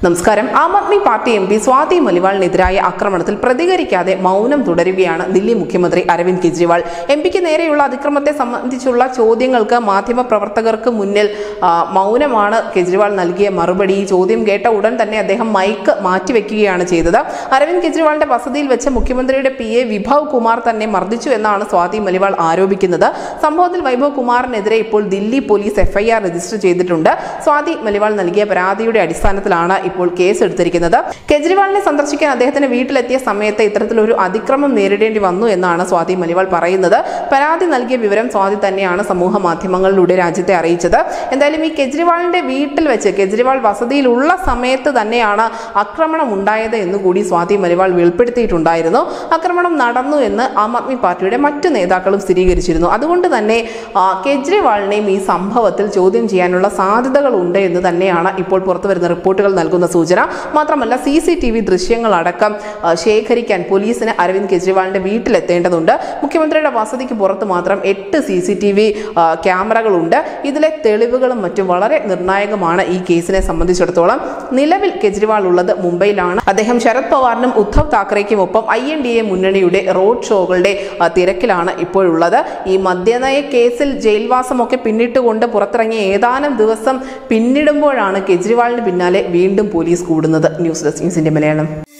നമസ്കാരം Aam Aadmi party M P Swati മലിവാളിനെതിരായ ആക്രമണത്തിൽ പ്രതികരിക്കാതെ മൗനം തുടരുകയാണ് ദില്ലി മുഖ്യമന്ത്രി അരവിന്ദ് കെജ്രിവാൾ എം പിക്ക് നേരെയുള്ള അതിക്രമത്തെ സംബന്ധിച്ചുള്ള ചോദ്യങ്ങൾക്ക് മാധ്യമ പ്രവർത്തകർക്ക് മുന്നിൽ ആ, മൗനമാണ് കെജ്രിവാൾ നൽകിയ മറുപടി ഈ ചോദ്യം കേട്ട ഉടൻ തന്നെ അദ്ദേഹം മൈക്ക് മാറ്റിവെക്കുകയാണ് ചെയ്തത് അരവിന്ദ് കെജ്രിവാളിന്റെ വസതിയിൽ വെച്ച് മുഖ്യമന്ത്രിയുടെ പി എ വിഭവ് കുമാർ തന്നെ മർദ്ദിച്ചു എന്നാണ് സ്വാതി മലിവാൾ ആരോപിക്കുന്നത് സംഭവത്തിൽ വൈഭവ് കുമാറിനെതിരെ ഇപ്പോൾ ദില്ലി പോലീസ് എഫ്ഐആർ രജിസ്റ്റർ ചെയ്തിട്ടുണ്ട് സ്വാതി മലിവാൾ നൽകിയ പരാതിയുടെ അടിസ്ഥാനത്തിലാണ് ഇപ്പോൾ കേസ് എടുത്തിരിക്കുന്നത് കെജ്രിവാളിനെ സന്ദർശിക്കാൻ അദ്ദേഹത്തിന്റെ വീട്ടിലെത്തിയ സമയത്ത് ഇത്തരത്തിലൊരു അതിക്രമം നേരിടേണ്ടി വന്നു എന്നാണ് സ്വാതി മലിവാൾ പറയുന്നത് പരാതി നൽകിയ വിവരം സ്വാതി തന്നെയാണ് സമൂഹ മാധ്യമങ്ങളിലൂടെ രാജ്യത്തെ അറിയിച്ചത് എന്തായാലും ഈ കെജ്രിവാളിന്റെ വീട്ടിൽ വെച്ച് കെജ്രിവാൾ വസതിയിലുള്ള സമയത്ത് തന്നെയാണ് ആക്രമണം ഉണ്ടായത് എന്നുകൂടി സ്വാതി മലിവാൾ വെളിപ്പെടുത്തിയിട്ടുണ്ടായിരുന്നു ആക്രമണം നടന്നു എന്ന് ആം ആദ്മി പാർട്ടിയുടെ മറ്റു നേതാക്കളും സ്ഥിരീകരിച്ചിരുന്നു അതുകൊണ്ട് തന്നെ ആ, കെജ്രിവാളിനെയും ഈ സംഭവത്തിൽ ചോദ്യം ചെയ്യാനുള്ള സാധ്യതകളുണ്ട് എന്ന് തന്നെയാണ് ഇപ്പോൾ പുറത്തു വരുന്ന റിപ്പോർട്ടുകൾ നൽകുന്ന സൂചന മാത്രമല്ല സി സി ടി വി ദൃശ്യങ്ങളടക്കം ആ, ശേഖരിക്കാൻ പോലീസിന് അരവിന്ദ് കെജ്രിവാളിന്റെ വീട്ടിലെത്തേണ്ടതുണ്ട് മുഖ്യമന്ത്രിയുടെ വസതിക്ക് പുറത്ത് മാത്രം എട്ട് സി സി ടി വി ക്യാമറകളുണ്ട് ഇതിലെ തെളിവുകളും മറ്റും വളരെ നിർണായകമാണ് ഈ കേസിനെ സംബന്ധിച്ചിടത്തോളം നിലവിൽ കെജ്രിവാൾ ഉള്ളത് മുംബൈയിലാണ് അദ്ദേഹം ശരത് പവാറിനും ഉദ്ധവ് താക്കറേക്കും ഒപ്പം ഐ എൻ ഡി എ മുന്നണിയുടെ റോഡ് ഷോകളുടെ ആ, തിരക്കിലാണ് ഇപ്പോഴുള്ളത് ഈ മദ്യനയ കേസിൽ ജയിൽവാസമൊക്കെ പിന്നിട്ടുകൊണ്ട് പുറത്തിറങ്ങിയ ഏതാനും ദിവസം പിന്നിടുമ്പോഴാണ് കെജ്രിവാളിന് പിന്നാലെ വീണ്ടും പോലീസ് കൂടുന്നത് ന്യൂസ് ഡെസ്ക് ന്യൂസിന്റെ മലയാളം